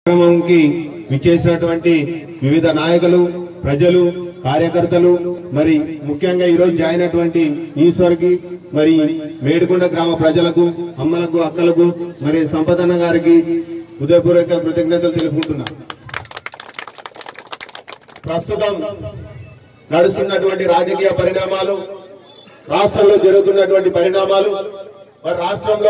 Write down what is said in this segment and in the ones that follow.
కార్యక్రమంకి విచ్చేసినటువంటి వివిధ నాయకులు ప్రజలు కార్యకర్తలు మరి ముఖ్యంగా ఈరోజు జాయిన్ అయినటువంటి ఈశ్వర్కి మరి మేడికొండ గ్రామ ప్రజలకు అమ్మలకు అక్కలకు మరి సంపదన్న గారికి హృదయపూర్వక కృతజ్ఞతలు తెలుపుకుంటున్నా ప్రస్తుతం నడుస్తున్నటువంటి రాజకీయ పరిణామాలు రాష్ట్రంలో జరుగుతున్నటువంటి పరిణామాలు మరి రాష్ట్రంలో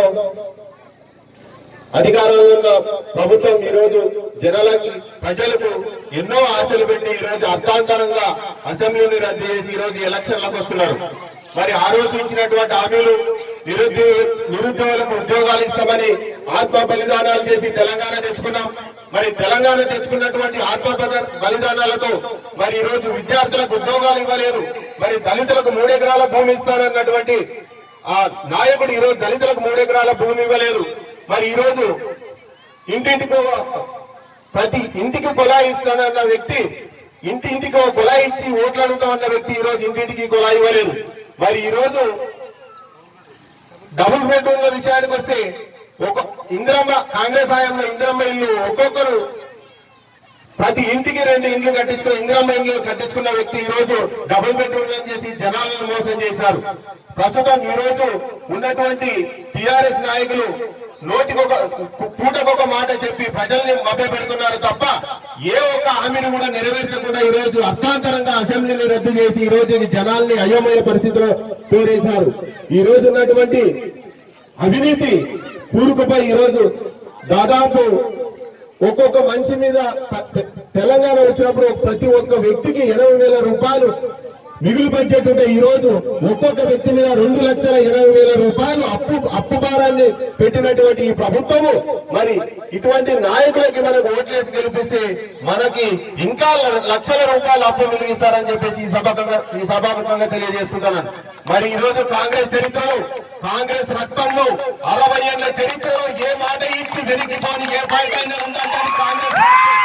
అధికారంలో ఉన్న ప్రభుత్వం ఈ రోజు జనాలకి ప్రజలకు ఎన్నో ఆశలు పెట్టి ఈ రోజు అర్థాంతరంగా అసెంబ్లీని రద్దు చేసి ఈ రోజు ఎలక్షన్లకు వస్తున్నారు మరి ఆ రోజు ఇచ్చినటువంటి హామీలు నిరుద్యోగ నిరుద్యోగులకు ఉద్యోగాలు ఇస్తామని ఆత్మ బలిదానాలు చేసి తెలంగాణ తెచ్చుకున్నాం మరి తెలంగాణ తెచ్చుకున్నటువంటి ఆత్మ బలి- బలిదానాలతో మరి ఈ రోజు విద్యార్థులకు ఉద్యోగాలు ఇవ్వలేదు మరి దళితులకు మూడెకరాల భూమి ఇస్తానన్నటువంటి ఆ నాయకుడు ఈ రోజు దళితులకు మూడెకరాల భూమి ఇవ్వలేదు మరి ఈ రోజు ఇంటింటికి ఒక- ప్రతి ఇంటికి కుళాయి ఇస్తానన్న వ్యక్తి ఇంటి ఇంటికి ఒక కుళాయి ఇచ్చి ఓట్లు అడుగుతామన్న వ్యక్తి ఈ రోజు ఇంటింటికి కుళాయి ఇవ్వలేదు మరి ఈ రోజు డబుల్ బెడ్రూమ్ల విషయానికి వస్తే ఒక ఇందిరమ్మ కాంగ్రెస్ హయాంలో ఇందిరమ్మ ఇల్లు ఒక్కొక్కరు ప్రతి ఇంటికి రెండు ఇండ్లు కట్టించుకుని ఇందిరమ్మ ఇండ్లు కట్టించుకున్న వ్యక్తి ఈ రోజు డబుల్ బెడ్రూమ్ చేసి జనాలను మోసం చేశారు ప్రస్తుతం ఈ రోజు ఉన్నటువంటి టిఆర్ఎస్ నాయకులు నోటికొక పూటకొక మాట చెప్పి ప్రజల్ని మభ్య పెడుతున్నారు తప్ప ఏ ఒక్క హామీని కూడా నెరవేర్చకుండా ఈ రోజు అర్థాంతరంగా అసెంబ్లీని రద్దు చేసి ఈ రోజు ఈ జనాల్ని అయోమయ పరిస్థితిలో తోరేశారు ఈ రోజు ఉన్నటువంటి అవినీతి కూరుకుపై ఈ రోజు దాదాపు ఒక్కొక్క మనిషి మీద ప- తె- తెలంగాణ వచ్చినప్పుడు ప్రతి ఒక్క వ్యక్తికి ఎనభై వేల రూపాయలు మిగులు బడ్జెట్ ఉంటే ఈ రోజు ఒక్కొక్క వ్యక్తి మీద రెండు లక్షల ఇరవై వేల రూపాయలు అప్పు అప్పు భారాన్ని పెట్టినటువంటి ఈ ప్రభుత్వము మరి ఇటువంటి నాయకులకి మనకు ఓట్లేసి గెలిపిస్తే మనకి ఇంకా ల- లక్షల రూపాయలు అప్పు మిగిలిస్తారని చెప్పేసి ఈ సభాముఖంగా ఈ సభాముఖంగా తెలియజేసుకుంటున్నాను మరి ఈ రోజు కాంగ్రెస్ చరిత్రలో కాంగ్రెస్ రక్తంలో అరవై ఏళ్ల చరిత్రలో ఏ మాట ఇచ్చి వెనక్కిపోని ఏ పాయింట్ అయినా ఉందంటే అది కాంగ్రెస్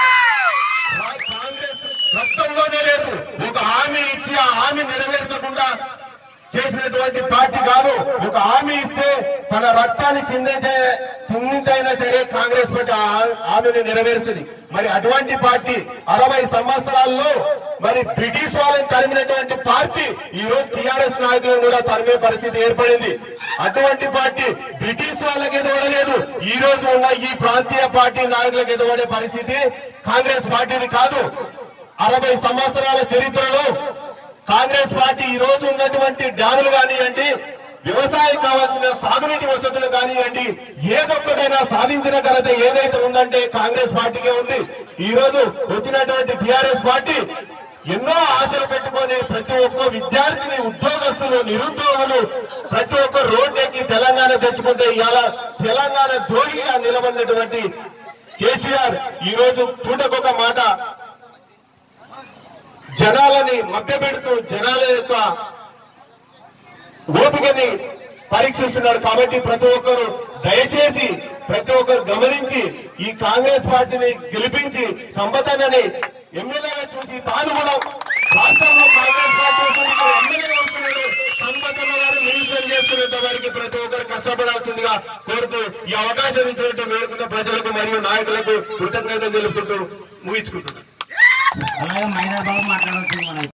రా- కాంగ్రెస్ రక్తంలోనే లేదు ఒక హామీ ఇచ్చి ఆ హామీ నెరవేర్చకుండా చేసినటువంటి పార్టీ కాదు ఒక హామీ ఇస్తే తన రక్తాన్ని చిందించే చిందించైనా సరే కాంగ్రెస్ పార్టీ ఆ హామీని నెరవేరుస్తుంది మరి అటువంటి పార్టీ అరవై సంవత్సరాల్లో మరి బ్రిటిష్ వాళ్ళని తరిమినటువంటి పార్టీ ఈ రోజు టిఆర్ఎస్ నాయకులను కూడా తరిమే పరిస్థితి ఏర్పడింది అటువంటి పార్టీ బ్రిటిష్ వాళ్ళకి ఎదవడలేదు ఈ రోజు ఉన్న ఈ ప్రాంతీయ పార్టీ నాయకులకు ఎదవడే పరిస్థితి కాంగ్రెస్ పార్టీది కాదు అరవై సంవత్సరాల చరిత్రలో కాంగ్రెస్ పార్టీ ఈ రోజు ఉన్నటువంటి డ్యాములు కానివ్వండి వ్యవసాయం కావాల్సిన సాగునీటి వసతులు కానివ్వండి ఏదొక్కటైనా సాధించిన ఘనత ఏదైతే ఉందంటే కాంగ్రెస్ పార్టీకే ఉంది ఈ రోజు వచ్చినటువంటి టిఆర్ఎస్ పార్టీ ఎన్నో ఆశలు పెట్టుకొని ప్రతి ఒక్క విద్యార్థిని ఉద్యోగస్తులు నిరుద్యోగులు ప్రతి ఒక్క రోడ్డెక్కి తెలంగాణ తెచ్చుకుంటే ఇవాళ తెలంగాణ ద్రోహిగా నిలబడినటువంటి కేసీఆర్ ఈ రోజు పూటకొక మాట జనాలని మభ్యపెడుతూ జనాల యొక్క ఓపికని పరీక్షిస్తున్నాడు కాబట్టి ప్రతి ఒక్కరు దయచేసి ప్రతి ఒక్కరు గమనించి ఈ కాంగ్రెస్ పార్టీని గెలిపించి సంపదనని ఎమ్మెల్యేగా చూసి తాను కూడా రాష్ట్రంలో కాంగ్రెస్ పార్టీ వస్తుంది, ఇక్కడ ఎమ్మెల్యేగా వస్తున్నాడు సంపదన్న గారు మినిస్టర్ చేస్తున్నంత వరకు ప్రతి ఒక్కరు కష్టపడాల్సిందిగా కోరుతూ ఈ అవకాశం ఇచ్చినట్టు మేలుకున్న ప్రజలకు మరియు నాయకులకు కృతజ్ఞతలు తెలుపుకుంటూ ముగించుకుంటున్నాను అలాగే మైనర్ బాబు మాట్లాడవచ్చు మనం